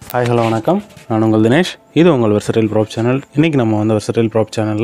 hi hello வணக்கம் நான் உங்கள் தினேஷ் இது உங்கள் வெர்சடைல் ப்ராப் சேனல் இன்றைக்கி நம்ம வந்து வெர்சடைல் ப்ராப் சேனலில்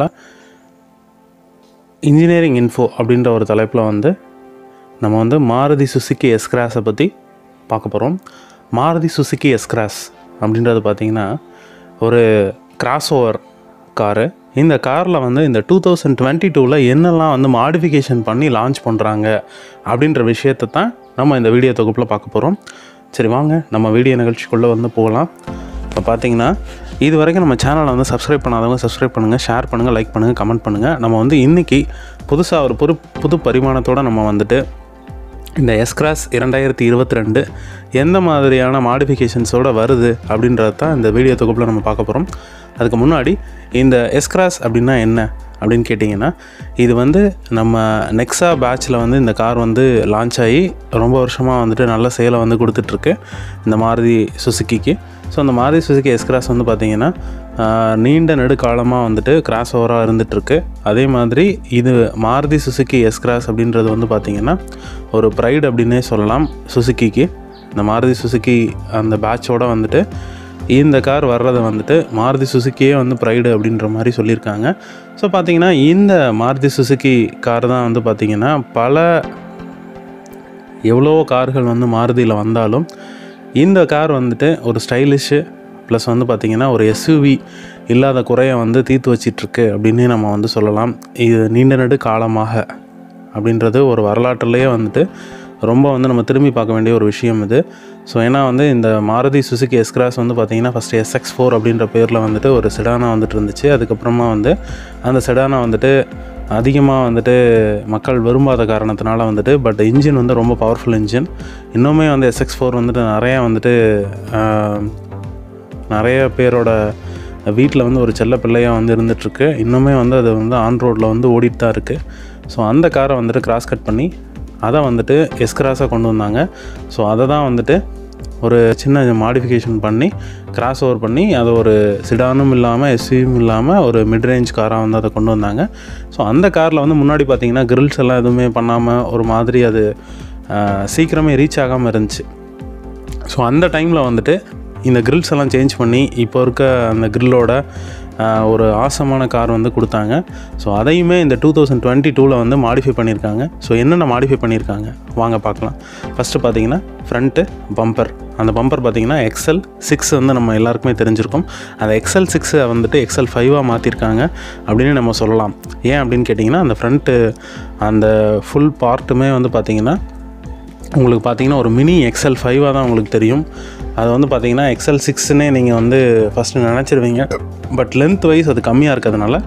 இன்ஜினியரிங் இன்ஃபோ அப்படின்ற ஒரு தலைப்பில் வந்து நம்ம வந்து மாருதி சுசுக்கி எஸ்கிராஸை பற்றி பார்க்க போகிறோம் மாருதி சுசுக்கி எஸ்கிராஸ் அப்படின்றது பார்த்திங்கன்னா ஒரு கிராஸ் ஓவர் காரு இந்த காரில் வந்து இந்த டூ தௌசண்ட் டுவெண்ட்டி டூவில் என்னெல்லாம் வந்து மாடிஃபிகேஷன் பண்ணி லான்ச் பண்ணுறாங்க அப்படின்ற விஷயத்தை தான் நம்ம இந்த வீடியோ தொகுப்பில் பார்க்க போகிறோம் சரி வாங்க நம்ம வீடியோ நிகழ்ச்சிக்குள்ளே வந்து போகலாம் இப்போ பார்த்தீங்கன்னா இது வரைக்கும் நம்ம சேனலை வந்து சப்ஸ்கிரைப் பண்ணாதவங்க சப்ஸ்கிரைப் பண்ணுங்கள் ஷேர் பண்ணுங்கள் லைக் பண்ணுங்கள் கமெண்ட் பண்ணுங்கள் நம்ம வந்து இன்றைக்கி புதுசாக ஒரு புது புது பரிமாணத்தோடு நம்ம வந்துட்டு இந்த எஸ்கிராஸ் இரண்டாயிரத்தி இருபத்தி ரெண்டு எந்த மாதிரியான மாடிஃபிகேஷன்ஸோடு வருது அப்படின்றது தான் இந்த வீடியோ தொகுப்பில் நம்ம பார்க்க போகிறோம் அதுக்கு முன்னாடி இந்த எஸ்கிராஸ் அப்படின்னா என்ன அப்படின்னு கேட்டிங்கன்னா இது வந்து நம்ம நெக்ஸா பேட்சில் வந்து இந்த கார் வந்து லான்ச் ஆகி ரொம்ப வருஷமாக வந்துட்டு நல்ல சேலை வந்து கொடுத்துட்ருக்கு இந்த மாருதி சுசுக்கிக்கு ஸோ அந்த மாருதி சுசுக்கி எஸ்கிராஸ் வந்து பார்த்திங்கன்னா ஆஹ், நீண்ட நெடுக்காலமாக வந்துட்டு கிராஸ் ஓவராக இருந்துகிட்ருக்கு அதே மாதிரி இது மாருதி சுசுக்கி எஸ்கிராஸ் அப்படின்றது வந்து பார்த்திங்கன்னா ஒரு ப்ரைடு அப்படின்னே சொல்லலாம் சுசுக்கிக்கு இந்த மாருதி சுசுக்கி அந்த பேட்சோட வந்துட்டு இந்த கார் வர்றதை வந்துட்டு மாருதி சுசுக்கியே வந்து ப்ரைடு அப்படின்ற மாதிரி சொல்லியிருக்காங்க ஸோ பார்த்தீங்கன்னா இந்த மாருதி சுசுக்கி கார் தான் வந்து பார்த்திங்கன்னா பல எவ்வளோ கார்கள் வந்து மாருதியில் வந்தாலும் இந்த கார் வந்துட்டு ஒரு ஸ்டைலிஷு ப்ளஸ் வந்து பார்த்திங்கன்னா ஒரு எஸ்யூவி இல்லாத குறையை வந்து தீர்த்து வச்சிட்ருக்கு அப்படின்னு நம்ம வந்து சொல்லலாம் இது நீண்ட நெடு காலமாக அப்படின்றது ஒரு வரலாற்றுலேயே வந்துட்டு ரொம்ப வந்து நம்ம திரும்பி பார்க்க வேண்டிய ஒரு விஷயம் இது ஸோ ஏன்னா வந்து இந்த மாருதி சுசுகி எஸ்கிராஸ் வந்து பார்த்திங்கன்னா ஃபஸ்ட்டு எஸ்எக்ஸ் ஃபோர் அப்படின்ற பேரில் வந்துட்டு ஒரு செடானா வந்துட்டு இருந்துச்சு அதுக்கப்புறமா வந்து அந்த செடானா வந்துட்டு அதிகமாக வந்துட்டு மக்கள் விரும்பாத காரணத்தினால வந்துட்டு பட் இன்ஜின் வந்து ரொம்ப பவர்ஃபுல் இன்ஜின் இன்னுமே வந்து எஸ்எக்ஸ் ஃபோர் வந்துட்டு நிறையா வந்துட்டு ஆஹ், நிறைய பேரோட வீட்டில் வந்து ஒரு செல்ல பிள்ளையாக வந்து இருந்துகிட்ருக்கு இன்னுமே வந்து அது வந்து ஆன் ரோட்டில் வந்து ஓடிட்டு தான் இருக்குது ஸோ அந்த காரை வந்துட்டு கிராஸ் கட் பண்ணி அதை வந்துட்டு எஸ்கிராஸாக கொண்டு வந்தாங்க ஸோ அதை தான் வந்துட்டு ஒரு சின்ன மாடிஃபிகேஷன் பண்ணி கிராஸ் ஓவர் பண்ணி அதை ஒரு சிடானும் இல்லாமல் எஸ்யூவும் இல்லாமல் ஒரு மிட் ரேஞ்ச் காராக வந்து அதை கொண்டு வந்தாங்க ஸோ அந்த காரில் வந்து முன்னாடி பார்த்தீங்கன்னா கிரில்ஸ் எல்லாம் எதுவுமே பண்ணாமல் ஒரு மாதிரி அது ஆஹ், சீக்கிரமே ரீச் ஆகாமல் இருந்துச்சு ஸோ அந்த டைமில் வந்துட்டு இந்த கிரில்ஸ் எல்லாம் சேஞ்ச் பண்ணி இப்போ இருக்க அந்த கிரில்லோட ஒரு ஆசமான கார் வந்து கொடுத்தாங்க ஸோ அதையுமே இந்த டூ தௌசண்ட் டுவெண்ட்டி டூவில் வந்து மாடிஃபை பண்ணியிருக்காங்க ஸோ என்னென்ன மாடிஃபை பண்ணியிருக்காங்க வாங்க பார்க்கலாம் ஃபஸ்ட்டு பார்த்தீங்கன்னா ஃப்ரண்ட்டு பம்பர் அந்த பம்பர் பார்த்தீங்கன்னா எக்ஸல் சிக்ஸ் வந்து நம்ம எல்லாருக்குமே தெரிஞ்சிருக்கும் அந்த எக்ஸல் சிக்ஸை வந்துட்டு எக்ஸல் ஃபைவாக மாற்றிருக்காங்க அப்படின்னு நம்ம சொல்லலாம் ஏன் அப்படின்னு கேட்டிங்கன்னா அந்த ஃப்ரண்ட்டு அந்த ஃபுல் பார்ட்டுமே வந்து பார்த்திங்கன்னா உங்களுக்கு பார்த்தீங்கன்னா ஒரு மினி எக்ஸல் ஃபைவாக தான் உங்களுக்கு தெரியும் அது வந்து பார்த்தீங்கன்னா எக்ஸல் சிக்ஸ்னே நீங்கள் வந்து ஃபஸ்ட்டு நினச்சிருவீங்க பட் லென்த் வைஸ் அது கம்மியாக இருக்கிறதுனால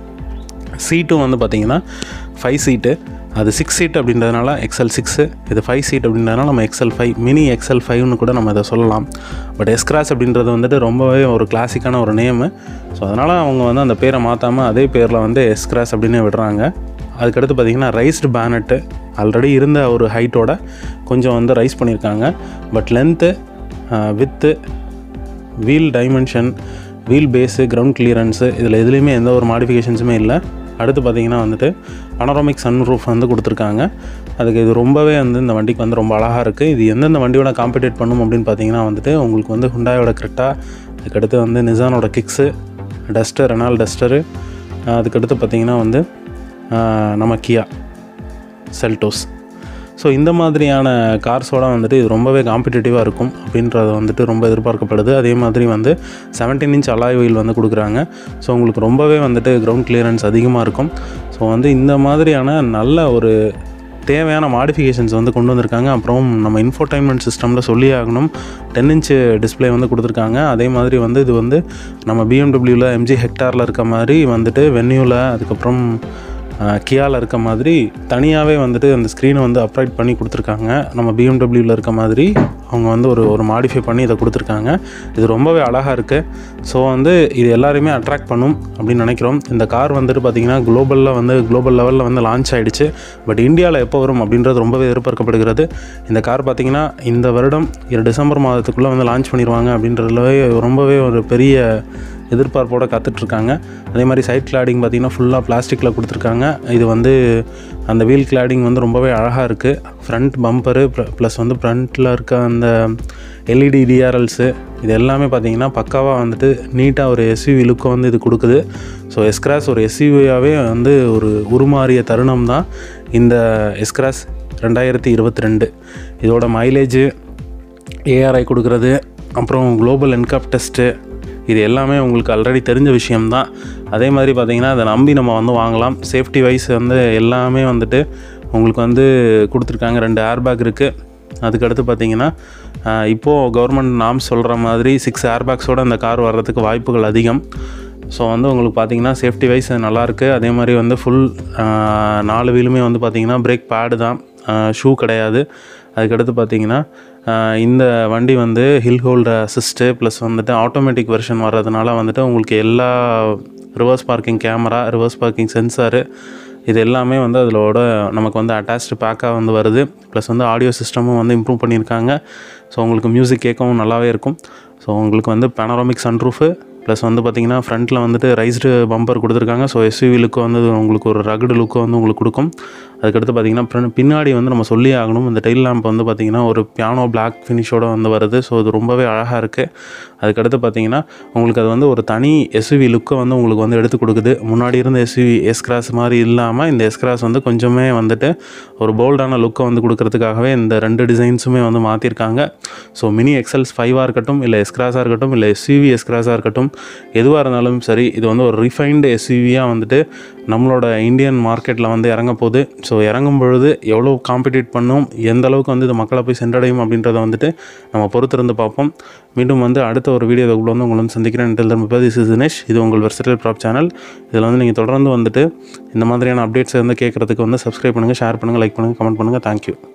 சீட்டும் வந்து பார்த்தீங்கன்னா ஃபைவ் சீட்டு அது சிக்ஸ் சீட் அப்படின்றதுனால எக்ஸல் சிக்ஸு இது ஃபைவ் சீட் அப்படின்றதுனால நம்ம எக்ஸல் ஃபைவ் மினி எக்ஸல் ஃபைவ்னு கூட நம்ம இதை சொல்லலாம் பட் எஸ்கிராஸ் அப்படின்றது வந்துட்டு ரொம்பவே ஒரு கிளாசிக்கான ஒரு நேமு ஸோ அதனால் அவங்க வந்து அந்த பேரை மாற்றாமல் அதே பேரில் வந்து எஸ்கிராஸ் அப்படின்னு விடுறாங்க அதுக்கடுத்து பார்த்திங்கன்னா ரைஸ்டு பேனட்டு ஆல்ரெடி இருந்த ஒரு ஹைட்டோட கொஞ்சம் வந்து ரைஸ் பண்ணியிருக்காங்க but length with wheel dimension wheel base ground clearance இதில் எதுலேயுமே எந்த ஒரு மாடிஃபிகேஷன்ஸுமே இல்லை அடுத்து பார்த்தீங்கன்னா வந்துட்டு பனரோமிக் சன் ரூஃப் வந்து கொடுத்துருக்காங்க அதுக்கு இது ரொம்பவே வந்து இந்த வண்டிக்கு வந்து ரொம்ப அழகாக இருக்குது இது எந்தெந்த வண்டியோட காம்படேட் பண்ணும் அப்படின்னு பார்த்தீங்கன்னா வந்துட்டு உங்களுக்கு வந்து ஹுண்டாயோட கிரெட்டா அதுக்கடுத்து வந்து நிசானோட கிக்ஸு டஸ்டர் ரெனால் டஸ்டரு அதுக்கடுத்து பார்த்தீங்கன்னா வந்து ஆஹ், நம்ம கியா செல்டோஸ் ஸோ இந்த மாதிரியான கார்ஸோட வந்துட்டு இது ரொம்பவே காம்படிட்டிவாக இருக்கும் அப்படின்றது வந்துட்டு ரொம்ப எதிர்பார்க்கப்படுது அதே மாதிரி வந்து 17 இன்ச் அலாய் வீல் வந்து கொடுக்குறாங்க ஸோ உங்களுக்கு ரொம்பவே வந்துட்டு கிரவுண்ட் கிளியரன்ஸ் அதிகமாக இருக்கும் ஸோ வந்து இந்த மாதிரியான நல்ல ஒரு தேவையான மாடிஃபிகேஷன்ஸ் வந்து கொண்டு வந்திருக்காங்க அப்புறம் நம்ம இன்ஃபோடைன்மெண்ட் சிஸ்டமில் சொல்லி ஆகணும் டென் இன்ச்சு டிஸ்ப்ளே வந்து கொடுத்துருக்காங்க அதே மாதிரி வந்து இது வந்து நம்ம பிஎம்டபிள்யூவில் எம்ஜி ஹெக்டாரில் இருக்க மாதிரி வந்துட்டு வென்யூவில் அதுக்கப்புறம் கியாவில் இருக்க மாதிரி தனியாகவே வந்துட்டு அந்த ஸ்க்ரீனை வந்து அப்ரைட் பண்ணி கொடுத்துருக்காங்க நம்ம பிஎம்டபிள்யூவில் இருக்க மாதிரி அவங்க வந்து ஒரு ஒரு மாடிஃபை பண்ணி இதை கொடுத்துருக்காங்க இது ரொம்பவே அழகாக இருக்குது ஸோ வந்து இது எல்லாரையுமே அட்ராக்ட் பண்ணும் அப்படின்னு நினைக்கிறோம் இந்த கார் வந்துட்டு பார்த்திங்கன்னா குளோபலில் வந்து குளோபல் லெவலில் வந்து லான்ச் ஆகிடுச்சு பட் இந்தியாவில் எப்போ வரும் அப்படின்றது ரொம்பவே எதிர்பார்க்கப்படுகிறது இந்த கார் பார்த்திங்கன்னா இந்த வருடம் இரு டிசம்பர் மாதத்துக்குள்ளே வந்து லான்ச் பண்ணிடுவாங்க அப்படின்றதுலவே ரொம்பவே ஒரு பெரிய எதிர்பார்ப்போட காத்துட்ருக்காங்க அதே மாதிரி சைட் கிளாடிங் பார்த்திங்கன்னா ஃபுல்லாக பிளாஸ்டிக்கில் கொடுத்துருக்காங்க இது வந்து அந்த வீல் கிளாடிங் வந்து ரொம்பவே அழகாக இருக்குது ஃப்ரண்ட் பம்பரு ப்ளஸ் வந்து ஃப்ரண்ட்டில் இருக்க அந்த எல்இடி டிஆர்எல்ஸு இது எல்லாமே பார்த்தீங்கன்னா பக்காவாக வந்துட்டு நீட்டாக ஒரு எஸ்யூவி லுக்கை வந்து இது கொடுக்குது ஸோ எஸ்கிராஸ் ஒரு எஸ்யூவியாகவே வந்து ஒரு உருமாறிய தருணம் தான் இந்த எஸ்கிராஸ் ரெண்டாயிரத்தி இருபத்தி ரெண்டு இதோட மைலேஜு ஏஆர்ஐ கொடுக்குறது அப்புறம் குளோபல் என்காப் டெஸ்ட்டு இது எல்லாமே உங்களுக்கு ஆல்ரெடி தெரிஞ்ச விஷயம்தான் அதே மாதிரி பார்த்தீங்கன்னா அதை நம்பி நம்ம வந்து வாங்கலாம் சேஃப்டி வைஸ் வந்து எல்லாமே வந்துட்டு உங்களுக்கு வந்து கொடுத்துருக்காங்க ரெண்டு ஏர்பேக் இருக்குது அதுக்கடுத்து பார்த்தீங்கன்னா ஆஹ், இப்போது கவர்மெண்ட் நாம் சொல்கிற மாதிரி சிக்ஸ் ஏர்பேக்ஸோட அந்த கார் வர்றதுக்கு வாய்ப்புகள் அதிகம் ஸோ வந்து உங்களுக்கு பார்த்தீங்கன்னா சேஃப்டி வைஸ் நல்லாயிருக்கு அதே மாதிரி வந்து ஃபுல் நாலு வீலுமே வந்து பார்த்தீங்கன்னா பிரேக் பேடு தான் ஷூ கிடையாது அதுக்கடுத்து பார்த்தீங்கன்னா ஆஹ், இந்த வண்டி வந்து ஹில் ஹோல்டர் அசிஸ்ட்டு ப்ளஸ் வந்துட்டு ஆட்டோமேட்டிக் வெர்ஷன் வர்றதுனால வந்துட்டு உங்களுக்கு எல்லா reverse parking camera reverse parking sensor இது எல்லாமே வந்து அதிலோட நமக்கு வந்து அட்டாச்டு பேக்காக வந்து வருது ப்ளஸ் வந்து ஆடியோ சிஸ்டமும் வந்து இம்ப்ரூவ் பண்ணியிருக்காங்க ஸோ உங்களுக்கு மியூசிக் கேட்கவும் நல்லாவே இருக்கும் ஸோ உங்களுக்கு வந்து பேனராமிக் சன்ரூஃபு ப்ளஸ் வந்து பார்த்தீங்கன்னா ஃப்ரண்ட்டில் வந்துட்டு ரைஸ்டு பம்பர் கொடுத்துருக்காங்க ஸோ எஸ்யூவி லுக்கு வந்து உங்களுக்கு ஒரு ரகுடு லுக்கு வந்து உங்களுக்கு கொடுக்கும் அதுக்கடுத்து பார்த்தீங்கன்னா பின்- பின்னாடி வந்து நம்ம சொல்லி ஆகணும் இந்த டைல் லேம்ப் வந்து பார்த்தீங்கன்னா ஒரு பியானோ பிளாக் ஃபினிஷோட வந்து வருது ஸோ இது ரொம்பவே அழகாக இருக்குது அதுக்கடுத்து பார்த்தீங்கன்னா உங்களுக்கு அது வந்து ஒரு தனி எஸ்யூவி லுக்கை வந்து உங்களுக்கு வந்து எடுத்து கொடுக்குது முன்னாடி இருந்த எஸ்யூவி எஸ் கிராஸ் மாதிரி இல்லாமல் இந்த எஸ் கிராஸ் வந்து கொஞ்சமே வந்துட்டு ஒரு போல்டான லுக்கை வந்து கொடுக்கறதுக்காகவே இந்த ரெண்டு டிசைன்ஸுமே வந்து மாற்றிருக்காங்க ஸோ மினி எக்ஸல்ஸ் ஃபைவாக இருக்கட்டும் இல்லை எஸ்கிராஸாக இருக்கட்டும் இல்லை எஸ்யூவி எஸ்கிராஸாக இருக்கட்டும் எதுவாக இருந்தாலும் சரி இது வந்து ஒரு ரிஃபைன்டு எஸ்யூவியாக வந்துட்டு நம்மளோட இந்தியன் மார்க்கெட்டில் வந்து இறங்க போகுது ஸோ இறங்கும் பொழுது எவ்வளோ காம்படிட் பண்ணும் எந்த அளவுக்கு வந்து இது மக்களை போய் சென்றடையும் அப்படின்றத வந்துட்டு நம்ம பொறுத்திருந்து பார்ப்போம் மீண்டும் வந்து அடுத்த ஒரு வீடியோக்குள்ள வந்து உங்களை வந்து சந்திக்கிறேன் திரும்ப திஸ் இஸ் தினேஷ் இது உங்கள் வெர்சட்டல் ப்ராப் சேனல் இதில் வந்து நீங்கள் தொடர்ந்து வந்துட்டு இந்த மாதிரியான அப்டேட்ஸை வந்து கேட்குறதுக்கு வந்து சப்ஸ்கிரைப் பண்ணுங்கள் ஷேர் பண்ணுங்கள் லைக் பண்ணுங்கள் கமெண்ட் பண்ணுங்கள் தேங்க்யூ